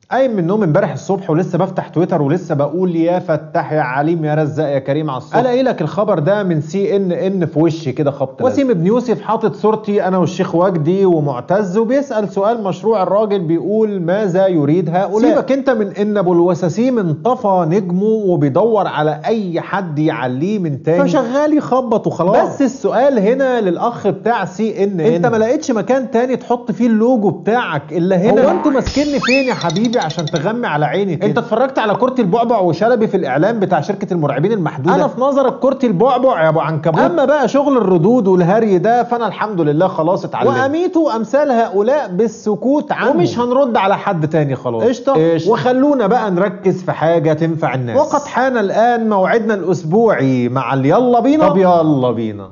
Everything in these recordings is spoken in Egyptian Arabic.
قايم من النوم امبارح الصبح ولسه بفتح تويتر ولسه بقول يا فتاح يا عليم يا رزاق يا كريم على الصبح الاقي لك الخبر ده من سي ان ان في وشي كده خبط وسيم ابن يوسف حاطط صورتي انا والشيخ وجدي ومعتز وبيسال سؤال مشروع الراجل بيقول ماذا يريد هؤلاء سيبك انت من ان ابو الوساسيم انطفى نجمه وبيدور على اي حد يعليه من تاني فشغال يخبط وخلاص بس السؤال هنا للاخ بتاع سي ان انت ما لقيتش مكان تاني تحط فيه اللوجو بتاعك الا هنا هو انتوا ماسكيني فين يا حبيبي عشان تغمي على عيني كده. انت اتفرجت على كرة البعبع وشلبي في الاعلان بتاع شركة المرعبين المحدودة انا في نظرك كرة البعبع يا ابو عنكبوت اما بقى شغل الردود والهري ده فانا الحمد لله خلاص اتعلمت واميت امثال هؤلاء بالسكوت عنه ومش هنرد على حد تاني خلاص قشطه وخلونا بقى نركز في حاجة تنفع الناس وقد حان الان موعدنا الاسبوعي مع اليلا بينا طب يلا بينا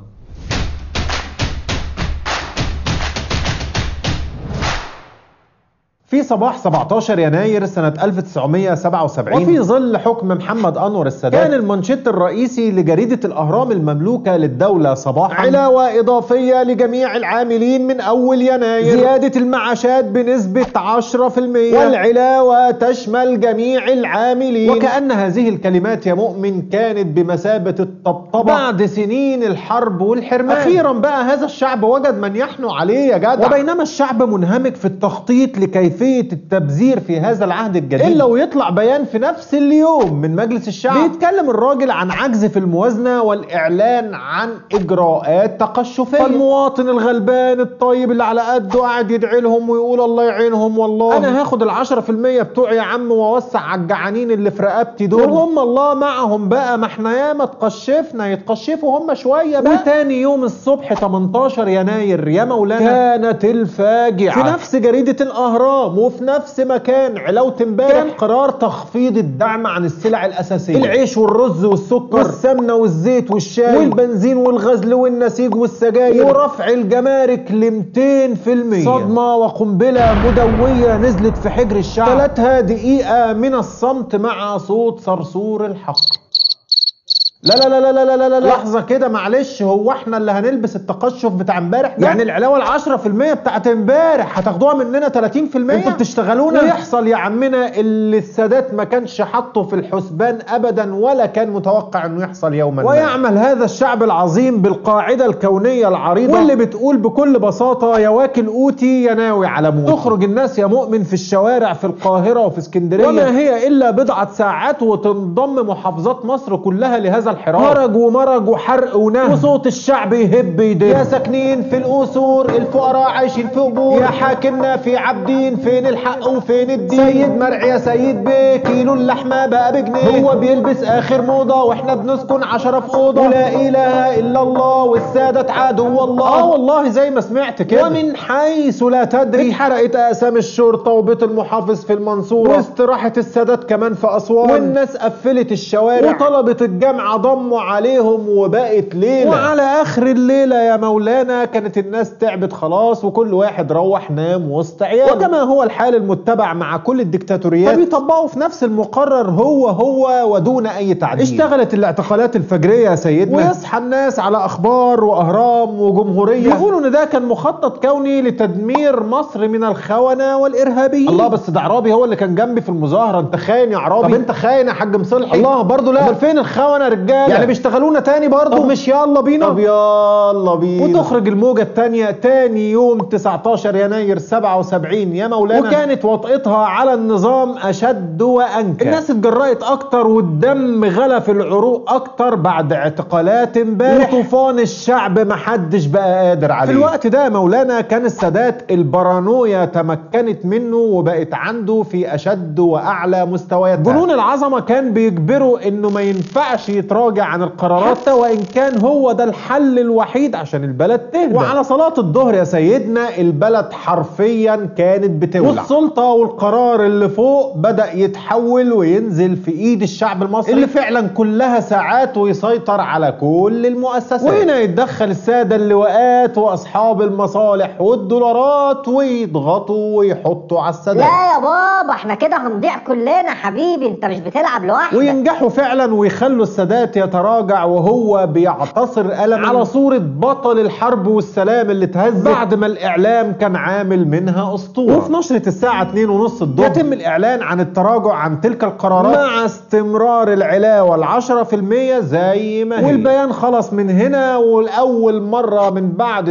في صباح 17 يناير سنة 1977 وفي ظل حكم محمد أنور السادات كان المانشيت الرئيسي لجريدة الأهرام المملوكة للدولة صباحا علاوة إضافية لجميع العاملين من أول يناير زيادة المعاشات بنسبة 10% والعلاوة تشمل جميع العاملين وكأن هذه الكلمات يا مؤمن كانت بمثابة الطبطبة بعد سنين الحرب والحرمان أخيرا بقى هذا الشعب وجد من يحنو عليه يا جدع وبينما الشعب منهمك في التخطيط لكيفية كيفيه التبذير في هذا العهد الجديد الا ويطلع بيان في نفس اليوم من مجلس الشعب بيتكلم الراجل عن عجز في الموازنه والاعلان عن اجراءات تقشفيه فالمواطن الغلبان الطيب اللي على قده قاعد يدعي لهم ويقول الله يعينهم والله انا هاخد ال10% بتوعي يا عم واوسع على الجعانين اللي في رقبتي دول وهم الله معهم بقى ما احنا ياما تقشفنا يتقشفوا هم شويه بقى وتاني يوم الصبح 18 يناير يا مولانا كانت الفاجعه في نفس جريده الاهرام وفي نفس مكان علاوة امبارح قرار تخفيض الدعم عن السلع الأساسية العيش والرز والسكر والسمنة والزيت والشاي والبنزين والغزل والنسيج والسجاير ورفع الجمارك ل 200% صدمة وقنبلة مدوية نزلت في حجر الشعب ثلاثها دقيقة من الصمت مع صوت صرصور الحق لا لا لا لا لا لا لا لحظه كده معلش هو احنا اللي هنلبس التقشف بتاع امبارح يعني العلاوه ال 10% بتاعت امبارح هتاخدوها مننا 30% انتوا بتشتغلونا ويحصل يا عمنا اللي السادات ما كانش حاطه في الحسبان ابدا ولا كان متوقع انه يحصل يوما ما ويعمل هذا الشعب العظيم بالقاعده الكونيه العريضه واللي بتقول بكل بساطه يا واكل قوتي يا ناوي على موتي تخرج الناس يا مؤمن في الشوارع في القاهره وفي اسكندريه وما هي الا بضعه ساعات وتنضم محافظات مصر كلها لهذا الحراك هرج ومرج وحرق ونهب وصوت الشعب يهب يدب يا ساكنين في القصور الفقراء عايشين في قبور يا حاكمنا في عابدين فين الحق وفين الدين سيد مرعي يا سيد بيه كيلو اللحمه بقى بجنيه هو بيلبس اخر موضه واحنا بنسكن عشرة في اوضه ولا اله الا الله والسادة عدو الله اه والله زي ما سمعت كده ومن حيث لا تدري اتحرقت اقسام الشرطه وبيت المحافظ في المنصوره واستراحه السادات كمان في اسوان والناس قفلت الشوارع وطلبت الجامعه ضموا عليهم وبقت ليله وعلى اخر الليله يا مولانا كانت الناس تعبت خلاص وكل واحد روح نام وسط عياله وكما هو الحال المتبع مع كل الدكتاتوريات فبيطبقوا في نفس المقرر هو هو ودون اي تعديل اشتغلت الاعتقالات الفجريه يا سيدنا ويصحى الناس على اخبار واهرام وجمهوريه يقولوا ان ده كان مخطط كوني لتدمير مصر من الخونه والارهابيين الله بس ده عرابي هو اللي كان جنبي في المظاهره انت خاين يا عرابي طب انت خاين يا حاج مصلحي الله برضه لا امال فين الخونه رجاله يعني بيشتغلونا تاني برضه طب مش يلا بينا طب يلا بينا وتخرج الموجة التانية تاني يوم 19 يناير 77 يا مولانا وكانت وطئتها على النظام أشد وأنكى الناس اتجرأت أكتر والدم غلى في العروق أكتر بعد اعتقالات امبارح وطوفان الشعب محدش بقى قادر عليه في الوقت ده يا مولانا كان السادات البارانويا تمكنت منه وبقت عنده في أشد وأعلى مستويات جنون العظمة كان بيجبره إنه ما ينفعش يتراجع عن القرارات حتى وان كان هو ده الحل الوحيد عشان البلد تهدى وعلى صلاة الظهر يا سيدنا البلد حرفيا كانت بتولع والسلطة والقرار اللي فوق بدأ يتحول وينزل في ايد الشعب المصري اللي فعلا كلها ساعات ويسيطر على كل المؤسسات وهنا يتدخل السادة اللواءات واصحاب المصالح والدولارات ويضغطوا ويحطوا على السادات لا يا بابا احنا كده هنضيع كلنا حبيبي انت مش بتلعب لوحدك وينجحوا فعلا ويخلوا السادات الإعلانات يتراجع وهو بيعتصر ألم على صورة بطل الحرب والسلام اللي اتهز بعد ما الإعلام كان عامل منها أسطورة وفي نشرة الساعة 2 ونص الظهر يتم الإعلان عن التراجع عن تلك القرارات مع استمرار العلاوة العشرة في المية زي ما هي والبيان خلص من هنا والأول مرة من بعد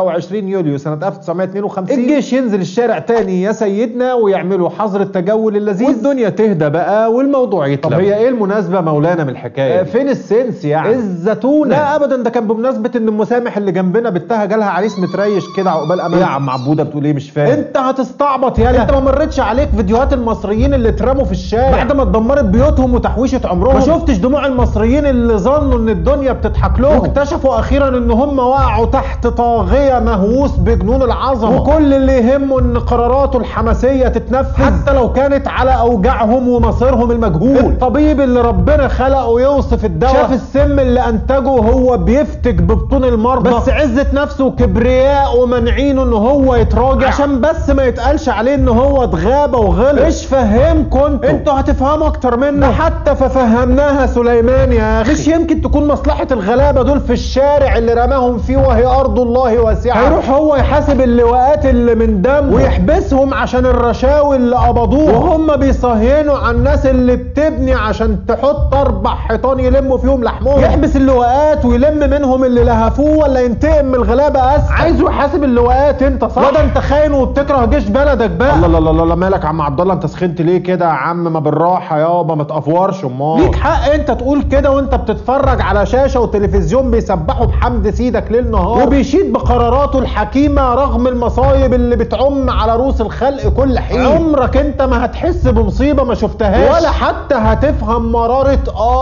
23 يوليو سنة 1952 الجيش ينزل الشارع تاني يا سيدنا ويعملوا حظر التجول اللذيذ والدنيا تهدى بقى والموضوع يتلم طب هي ايه المناسبة مولانا من الحكاية آه فين السنس يعني الزتونة لا ابدا ده كان بمناسبة ان المسامح اللي جنبنا بنتها جالها عريس متريش كده عقبال امان يا عم عبودة بتقول ايه مش فاهم انت هتستعبط يالا انت ما مرتش عليك فيديوهات المصريين اللي اترموا في الشارع بعد ما اتدمرت بيوتهم وتحويشة عمرهم ما شفتش دموع المصريين اللي ظنوا ان الدنيا بتضحك لهم واكتشفوا اخيرا ان هم وقعوا تحت طاغية مهووس بجنون العظمة وكل اللي يهمه ان قراراته الحماسية تتنفذ حتى لو كانت على اوجاعهم ومصيرهم المجهول الطبيب اللي ربنا خلقه يوصف الدواء شاف السم اللي انتجه هو بيفتك ببطون المرضى بس عزة نفسه وكبرياء ومنعينه ان هو يتراجع عشان بس ما يتقالش عليه ان هو اتغابى وغلط ايش فهمكم انتوا انتوا هتفهموا اكتر منه ده حتى ففهمناها سليمان يا اخي مش يمكن تكون مصلحة الغلابة دول في الشارع اللي رماهم فيه وهي ارض الله واسعة هيروح هو يحاسب اللواءات اللي من دم ويحبسهم عشان الرشاوي اللي قبضوها وهم بيصهينوا على الناس اللي بتبني عشان تحط اربع حيطان يلموا فيهم لحمهم يحبس اللواءات ويلم منهم اللي لهفوه ولا ينتقم من الغلابة اسف عايزه يحاسب اللواءات انت صح وده انت خاين وبتكره جيش بلدك بقى الله الله الله الله مالك يا عم عبد الله انت سخنت ليه كده يا عم ما بالراحه يابا ما تقفورش امال ليك حق انت تقول كده وانت بتتفرج على شاشه وتلفزيون بيسبحوا بحمد سيدك ليل نهار وبيشيد بقراراته الحكيمه رغم المصايب اللي بتعم على رؤوس الخلق كل حين عمرك انت ما هتحس بمصيبه ما شفتهاش ولا حتى هتفهم مراره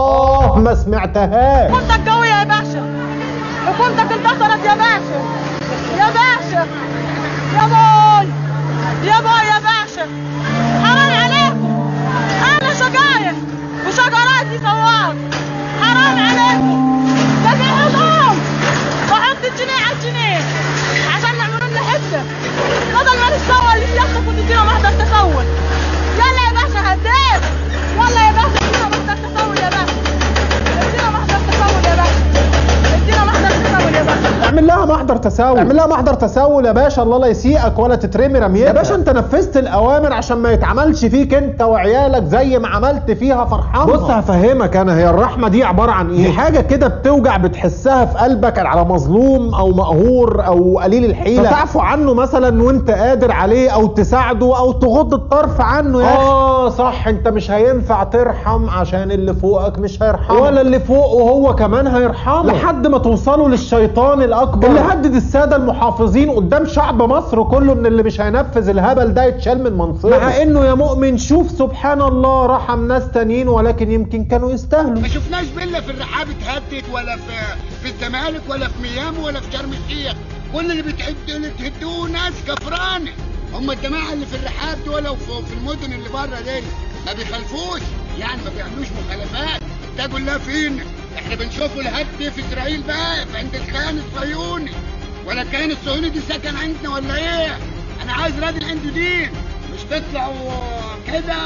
اه ما سمعتهاش حكومتك قوية يا باشا حكومتك انتصرت يا باشا يا باشا يا باي يا باي يا باشا حرام عليكم انا شقاية وشقراتي سواق حرام عليكم ده في حضور بحط الجنيه على الجنيه عشان نعملوا لنا حته بدل ما نتسول اللي في يدك وتدينا محضر تسول يلا يا باشا هديت يلا يا باشا ادينا محضر تسول يا باشا ادينا محضر تسول يا باشا ادينا محضر تسول يا باشا اعمل لها محضر تساؤل اعمل لها محضر تساؤل يا باشا الله لا يسيئك ولا تترمي رميتها يا باشا انت نفذت الاوامر عشان ما يتعملش فيك انت وعيالك زي ما عملت فيها فرحان بص هفهمك انا هي الرحمه دي عباره عن ايه دي حاجه كده بتوجع بتحسها في قلبك على مظلوم او مقهور او قليل الحيله فتعفو عنه مثلا وانت قادر عليه او تساعده او تغض الطرف عنه يا اه صح انت مش هينفع ترحم عشان اللي فوقك مش هيرحمك ولا اللي فوق وهو كمان هيرحمه لحد ما توصلوا للشيطان الاكبر اللي هدد الساده المحافظين قدام شعب مصر كله ان اللي مش هينفذ الهبل ده يتشال من منصبه مع انه يا مؤمن شوف سبحان الله رحم ناس تانيين ولكن يمكن كانوا يستاهلوا ما شفناش فيلا في الرحاب اتهدد ولا في في الزمالك ولا في ميامي ولا في شرم الشيخ كل اللي بتهدوا اللي تهدوه ناس كفرانه هم الجماعه اللي في الرحاب دول وفي في المدن اللي بره دي ما بيخالفوش يعني ما بيعملوش مخالفات ده كلها فين احنا بنشوفوا الهد في اسرائيل بقى في عند الكيان الصهيوني ولا الكيان الصهيوني دي سكن عندنا ولا ايه انا عايز راجل عنده دين مش تطلعوا كده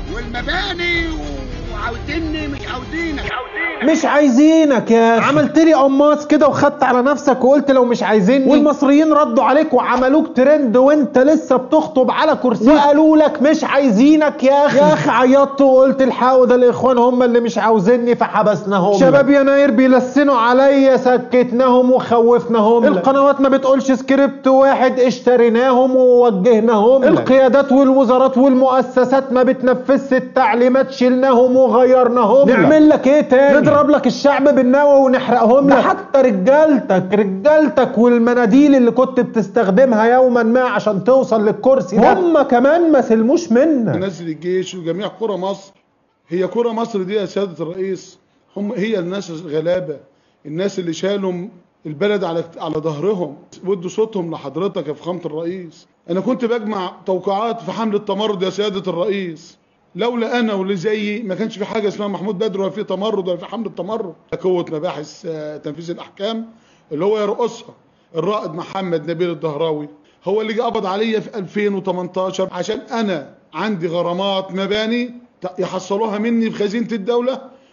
والمباني وعاوزيني مش عاوزينك مش عايزينك يا اخي عملت لي قماص كده وخدت على نفسك وقلت لو مش عايزيني والمصريين ردوا عليك وعملوك ترند وانت لسه بتخطب على كرسي وقالوا لك مش عايزينك يا اخي يا اخي عيطت وقلت الحقوا ده الاخوان هم اللي مش عاوزيني فحبسناهم شباب يناير بيلسنوا عليا سكتناهم وخوفناهم القنوات ما بتقولش سكريبت واحد اشتريناهم ووجهناهم القيادات والوزارات والمؤسسات ما بتنفذش التعليمات شلناهم وغيرناهم نعمل لك ايه تاني نضرب لك الشعب بالنووي ونحرقهم لك حتى رجالتك رجالتك والمناديل اللي كنت بتستخدمها يوما ما عشان توصل للكرسي ده هم كمان ما سلموش منك نزل الجيش وجميع قرى مصر هي قرى مصر دي يا سيادة الرئيس هم هي الناس الغلابة الناس اللي شالوا البلد على على ظهرهم ودوا صوتهم لحضرتك يا فخامة الرئيس انا كنت بجمع توقيعات في حملة تمرد يا سيادة الرئيس لولا انا واللي زيي ما كانش في حاجه اسمها محمود بدر ولا في تمرد ولا في حمله تمرد قوه مباحث تنفيذ الاحكام اللي هو يرقصها الرائد محمد نبيل الدهراوي هو اللي قبض عليا في 2018 عشان انا عندي غرامات مباني يحصلوها مني في خزينه الدوله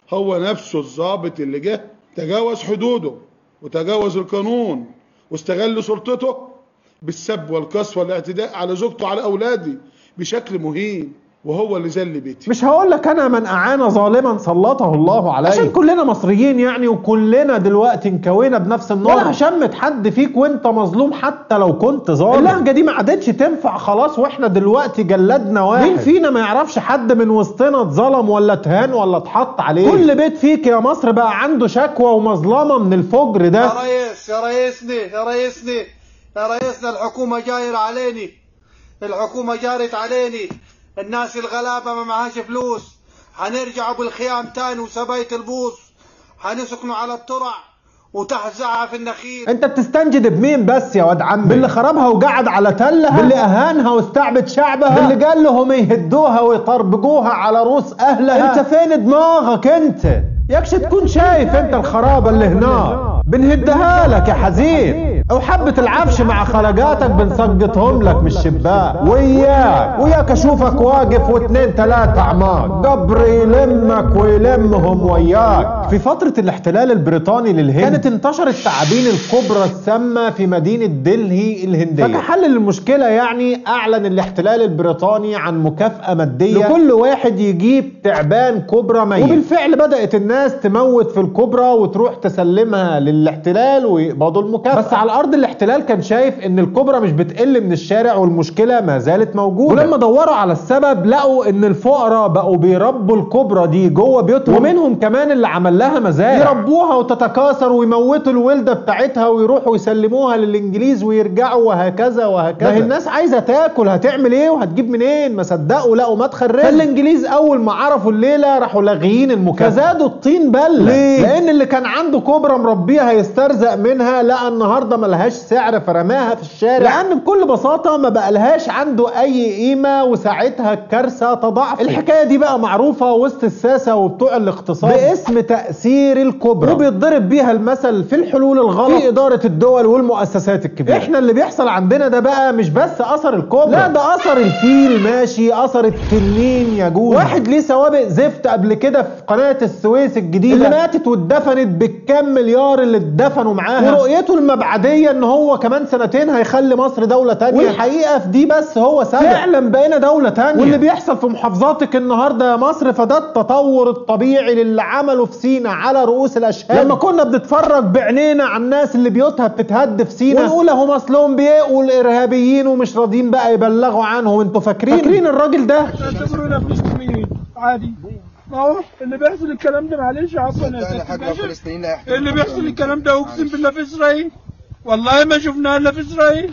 هو نفسه الضابط اللي جه تجاوز حدوده وتجاوز القانون واستغل سلطته بالسب والقصف والاعتداء على زوجته وعلى اولادي بشكل مهين وهو اللي ذل بيتي مش هقول لك انا من اعان ظالما سلطه الله عليه عشان كلنا مصريين يعني وكلنا دلوقتي انكوينا بنفس النار ولا هشمت حد فيك وانت مظلوم حتى لو كنت ظالم اللهجه دي ما عادتش تنفع خلاص واحنا دلوقتي جلدنا واحد مين فينا ما يعرفش حد من وسطنا اتظلم ولا اتهان ولا اتحط عليه كل بيت فيك يا مصر بقى عنده شكوى ومظلمه من الفجر ده يا ريس يا ريسني يا ريسني يا ريسنا الحكومة جايرة عليني الحكومة جارت عليني الناس الغلابة ما معهاش فلوس هنرجعوا بالخيام تاني وسبايت البوص هنسكنوا على الترع وتحت زعف النخيل انت بتستنجد بمين بس يا واد عمي باللي خربها وقعد على تلها باللي اهانها واستعبد شعبها باللي قال لهم يهدوها ويطربقوها على رؤوس اهلها انت فين دماغك انت يكش تكون شايف انت الخرابه اللي هناك بنهدها لك يا حزين او حبة العفش مع خلقاتك بنسقطهم لك من الشباك وياك وياك اشوفك واقف واتنين تلاتة اعماق قبر يلمك ويلمهم وياك في فترة الاحتلال البريطاني للهند كانت انتشرت تعابين الكبرى السامة في مدينة دلهي الهندية فكحل للمشكلة يعني اعلن الاحتلال البريطاني عن مكافأة مادية لكل واحد يجيب تعبان كبرى ميت وبالفعل بدأت الناس تموت في الكبرى وتروح تسلمها للاحتلال ويقبضوا المكافأة بس على ارض الاحتلال كان شايف ان الكبرى مش بتقل من الشارع والمشكله ما زالت موجوده ولما دوروا على السبب لقوا ان الفقراء بقوا بيربوا الكبرى دي جوه بيوتهم ومنهم كمان اللي عمل لها مزارع يربوها وتتكاثر ويموتوا الولده بتاعتها ويروحوا يسلموها للانجليز ويرجعوا وهكذا وهكذا ما هي الناس عايزه تاكل هتعمل ايه وهتجيب منين ما صدقوا لقوا مدخل رزق فالانجليز اول ما عرفوا الليله راحوا لاغيين المكافاه فزادوا الطين بله ليه؟ لان اللي كان عنده كبرى مربيها يسترزق منها لقى النهارده ملهاش سعر فرماها في الشارع لان بكل بساطه ما بقالهاش عنده اي قيمه وساعتها الكارثه تضاعفت الحكايه دي بقى معروفه وسط الساسه وبتوع الاقتصاد باسم تاثير الكبرى وبيتضرب بيها المثل في الحلول الغلط في اداره الدول والمؤسسات الكبيره احنا اللي بيحصل عندنا ده بقى مش بس اثر الكبرى لا ده اثر الفيل ماشي اثر التنين يجوز واحد ليه سوابق زفت قبل كده في قناه السويس الجديده اللي ماتت واتدفنت بالكام مليار اللي اتدفنوا معاها ورؤيته المبعديه ان هو كمان سنتين هيخلي مصر دولة تانية والحقيقة في دي بس هو سبب فعلا بقينا دولة تانية واللي بيحصل في محافظاتك النهاردة يا مصر فده التطور الطبيعي للي عمله في سينا على رؤوس الاشهاد لما كنا بنتفرج بعينينا على الناس اللي بيوتها بتتهد في سينا ونقول اهم اصلهم بيقوا الارهابيين ومش راضيين بقى يبلغوا عنهم انتوا فاكرين فاكرين الراجل ده اعتبرونا فلسطينيين عادي ما هو اللي بيحصل الكلام ده معلش عفوا يا سيدي اللي بيحصل الكلام ده اقسم بالله في اسرائيل والله ما شفناه الا في اسرائيل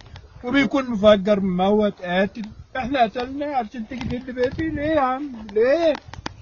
وبيكون مفجر مموت قاتل احنا قتلنا عشان تيجي تهد بيتي ليه يا عم ليه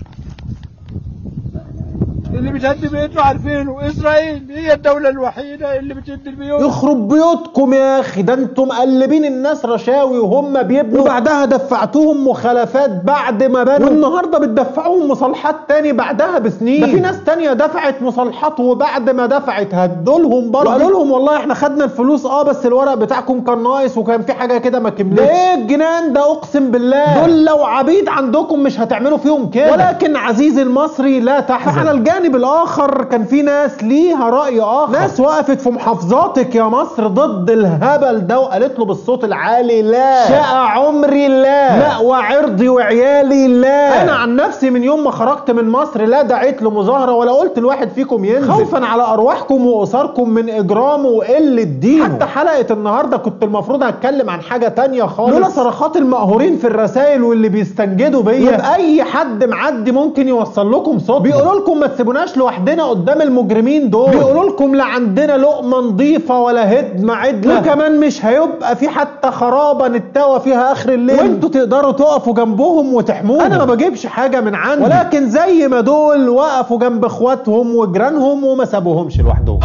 اللي بتهد بيته عارفينه اسرائيل هي الدولة الوحيدة اللي بتهد البيوت يخرب بيوتكم يا اخي ده انتم مقلبين الناس رشاوي وهم بيبنوا وبعدها دفعتوهم مخالفات بعد ما بنوا والنهارده بتدفعوهم مصالحات تاني بعدها بسنين ده في ناس تانية دفعت مصالحات وبعد ما دفعت هدولهم برضه وقالوا لهم والله احنا خدنا الفلوس اه بس الورق بتاعكم كان ناقص وكان في حاجه كده ما كملتش ده ايه الجنان ده اقسم بالله دول لو عبيد عندكم مش هتعملوا فيهم كده ولكن عزيزي المصري لا تحزن على الجانب الاخر كان في ناس ليها راي اخر ناس وقفت في محافظاتك يا مصر ضد الهبل ده وقالت له بالصوت العالي لا شاء عمري لا لا وعرضي وعيالي لا انا عن نفسي من يوم ما خرجت من مصر لا دعيت لمظاهره ولا قلت لواحد فيكم ينزل خوفا على ارواحكم واسركم من اجرام وقله دين حتى حلقه النهارده كنت المفروض هتكلم عن حاجه تانية خالص لولا صرخات المقهورين في الرسائل واللي بيستنجدوا بيا يبقى اي حد معدي ممكن يوصل لكم صوت بيقولوا لكم ما تسيبوناش لوحدنا قدام المجرمين دول بيقولوا لكم لا عندنا لقمه نظيفه ولا هدمه عدله وكمان مش هيبقى في حتى خرابه نتوى فيها اخر الليل وانتوا تقدروا تقفوا جنبهم وتحموهم انا ما بجيبش حاجه من عندي ولكن زي ما دول وقفوا جنب اخواتهم وجيرانهم وما سابوهمش لوحدهم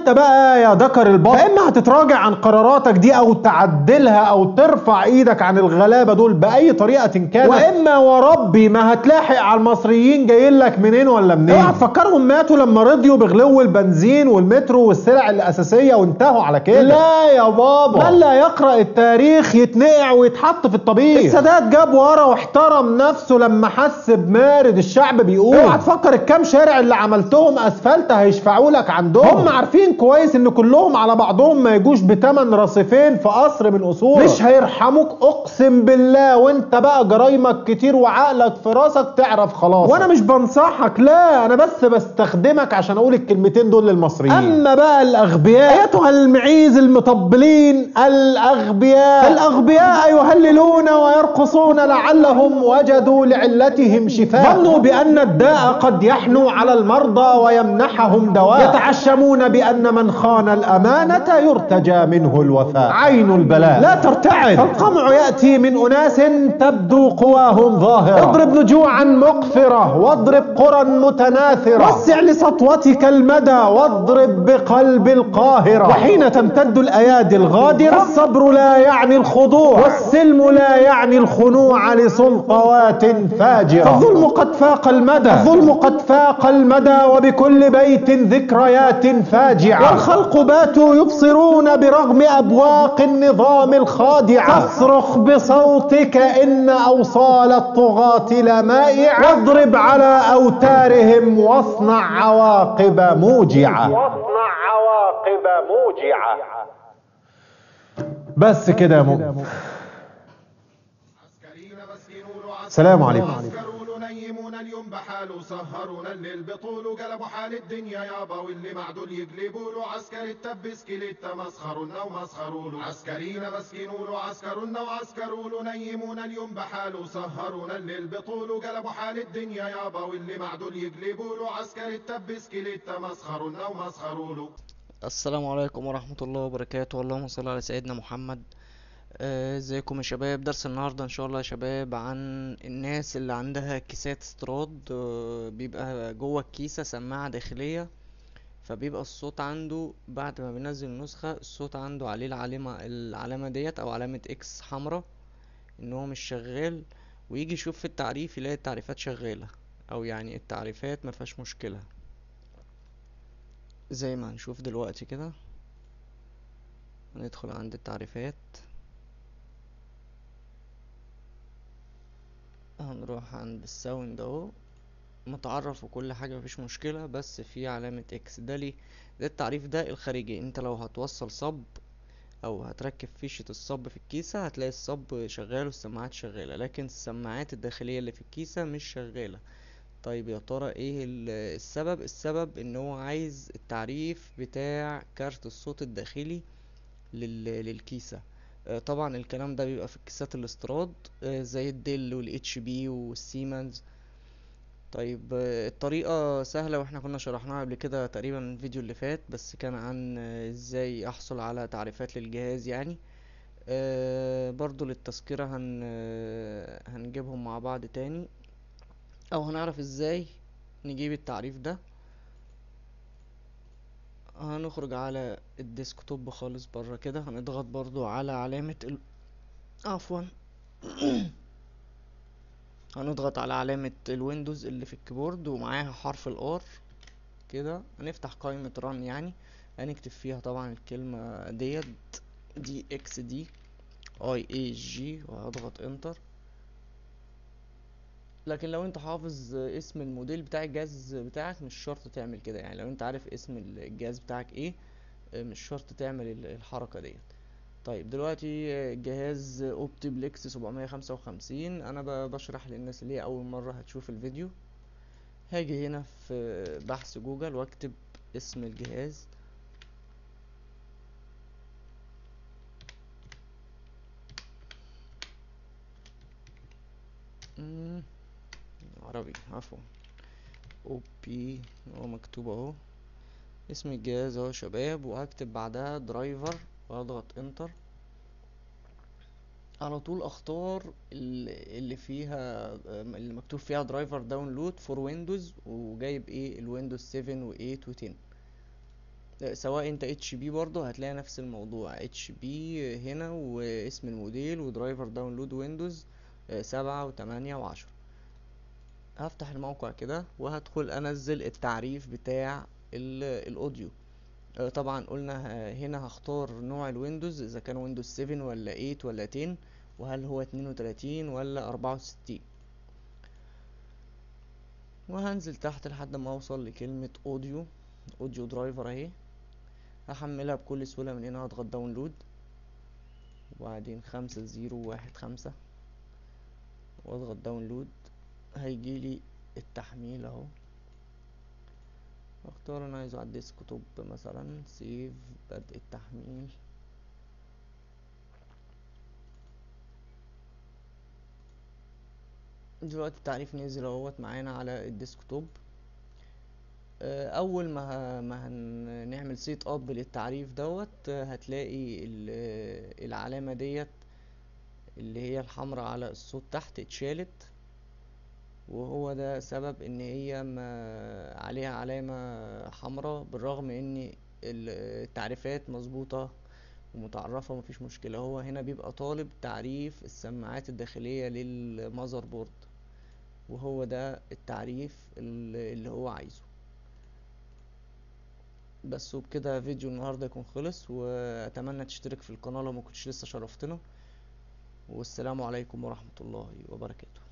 وانت بقى يا ذكر البطن اما هتتراجع عن قراراتك دي او تعدلها او ترفع ايدك عن الغلابه دول باي طريقه كانت واما وربي ما هتلاحق على المصريين جايين لك منين ولا منين اوعى تفكرهم ماتوا لما رضيوا بغلو البنزين والمترو والسلع الاساسيه وانتهوا على كده لا يا بابا من لا يقرا التاريخ يتنقع ويتحط في الطبيعي السادات جاب ورا واحترم نفسه لما حس بمارد الشعب بيقول اوعى تفكر الكام شارع اللي عملتهم اسفلت هيشفعوا لك عندهم هم عارفين كويس ان كلهم على بعضهم ما يجوش بتمن رصيفين في قصر من اصول مش هيرحموك اقسم بالله وانت بقى جرايمك كتير وعقلك في راسك تعرف خلاص وانا مش بنصحك لا انا بس بستخدمك عشان اقول الكلمتين دول للمصريين اما بقى الاغبياء ايتها المعيز المطبلين الاغبياء الاغبياء يهللون ويرقصون لعلهم وجدوا لعلتهم شفاء ظنوا بان الداء قد يحنو على المرضى ويمنحهم دواء يتعشمون بان من خان الامانه يرتجى منه الوفاء عين البلاء لا ترتعد القمع ياتي من اناس تبدو قواهم ظاهره اضرب نجوعا مقفره واضرب قرى متناثره وسع لسطوتك المدى واضرب بقلب القاهره وحين تمتد الايادي الغادره الصبر لا يعني الخضوع والسلم لا يعني الخنوع لسلطوات فاجره فالظلم قد فاق المدى الظلم قد فاق المدى وبكل بيت ذكريات فاجعه والخلق باتوا يبصرون برغم ابواق النظام الخادعه فاصرخ بصوتك ان اوصال الطغاة لمائعه واضرب على اوتارهم واصنع عواقب موجعه واصنع عواقب موجعه بس كده يا مؤمن السلام عليكم عسكرون نيمون اليوم بحاله سهرون الليل بطوله قلبوا حال الدنيا يابا واللي معدول يقلبوا له عسكري التبس كليت مسخرونا ومسخروا له عسكريين مسكينوا له عسكرونا وعسكروا له نيمون اليوم بحاله سهرون الليل بطوله قلبوا حال الدنيا يابا واللي معدول يقلبوا له عسكري التبس كليت مسخرونا ومسخروا له السلام عليكم ورحمة الله وبركاته اللهم صل على سيدنا محمد آه، ازيكم يا شباب درس النهاردة ان شاء الله يا شباب عن الناس اللي عندها كيسات استراد آه، بيبقى جوه الكيسة سماعة داخلية فبيبقى الصوت عنده بعد ما بينزل النسخة الصوت عنده عليه العلامة العلامة ديت او علامة اكس حمرا ان هو مش شغال ويجي يشوف في التعريف يلاقي التعريفات شغالة او يعني التعريفات مفيهاش مشكلة زي ما هنشوف دلوقتي كده هندخل عند التعريفات هنروح عند الساوند اهو متعرف وكل حاجة مفيش مشكلة بس في علامة اكس ده ليه ده التعريف ده الخارجي انت لو هتوصل صب او هتركب فيشة الصب في الكيسة هتلاقي الصب شغال والسماعات شغالة لكن السماعات الداخلية اللي في الكيسة مش شغالة طيب يا ترى ايه ال- السبب السبب ان هو عايز التعريف بتاع كارت الصوت الداخلي لل... للكيسة آه، طبعا الكلام ده بيبقى في الكيسات الاستيراد آه، زي الديل والاتش بي والسيمنز طيب آه، الطريقة سهلة واحنا كنا شرحناها قبل كده تقريبا الفيديو اللي فات بس كان عن آه، ازاي احصل على تعريفات للجهاز يعني آه، برضو للتذكرة هن آه، هنجيبهم مع بعض تاني او هنعرف ازاي نجيب التعريف ده هنخرج على الديسكتوب خالص بره كده هنضغط برضو على علامة ال... عفوا هنضغط على علامة الويندوز اللي في الكيبورد ومعاها حرف الار كده هنفتح قائمة ران يعني هنكتب فيها طبعا الكلمة ديت دي اكس دي اي اي جي وهضغط انتر لكن لو انت حافظ اسم الموديل بتاع الجهاز بتاعك مش شرط تعمل كده يعني لو انت عارف اسم الجهاز بتاعك ايه مش شرط تعمل ال- الحركة ديت طيب دلوقتي جهاز اوبتيبلكس 755 انا ب- بشرح للناس اللي هي اول مرة هتشوف الفيديو هاجي هنا في بحث جوجل واكتب اسم الجهاز مم، عربي عفوا او بي هو مكتوب اهو اسم الجهاز اهو شباب وهكتب بعدها درايفر واضغط انتر على طول اختار ال- اللي فيها اللي مكتوب فيها درايفر داونلود فور ويندوز وجايب ايه الويندوز 7 و8 و10 سواء انت اتش بي برضه هتلاقي نفس الموضوع اتش بي هنا واسم الموديل ودرايفر داونلود ويندوز سبعة وتمانية وعشرة هفتح الموقع كده وهدخل انزل التعريف بتاع الاوديو طبعا قلنا هنا هختار نوع الويندوز اذا كان ويندوز 7 ولا 8 ولا 10 وهل هو 32 ولا 64 وهنزل تحت لحد ما اوصل لكلمة اوديو اوديو درايفر اهي هحملها بكل سهولة من هنا هضغط داونلود وبعدين خمسة زيرو واحد خمسة واضغط داونلود هيجيلي التحميل اهو اختار انا عايزه على الديسك توب مثلا سيف بدء التحميل دلوقتي التعريف نزل اهوت معانا على الديسك توب اول ما ما هنعمل سيت اب للتعريف دوت هتلاقي العلامه ديت اللي هي الحمراء على الصوت تحت اتشالت وهو ده سبب ان هي ما عليها علامة حمراء بالرغم ان التعريفات مظبوطة ومتعرفة ومفيش مشكلة هو هنا بيبقى طالب تعريف السماعات الداخلية للمذر بورد وهو ده التعريف اللي هو عايزه بس وبكده فيديو النهاردة يكون خلص واتمنى تشترك في القناة لو ما كنتش لسه شرفتنا والسلام عليكم ورحمة الله وبركاته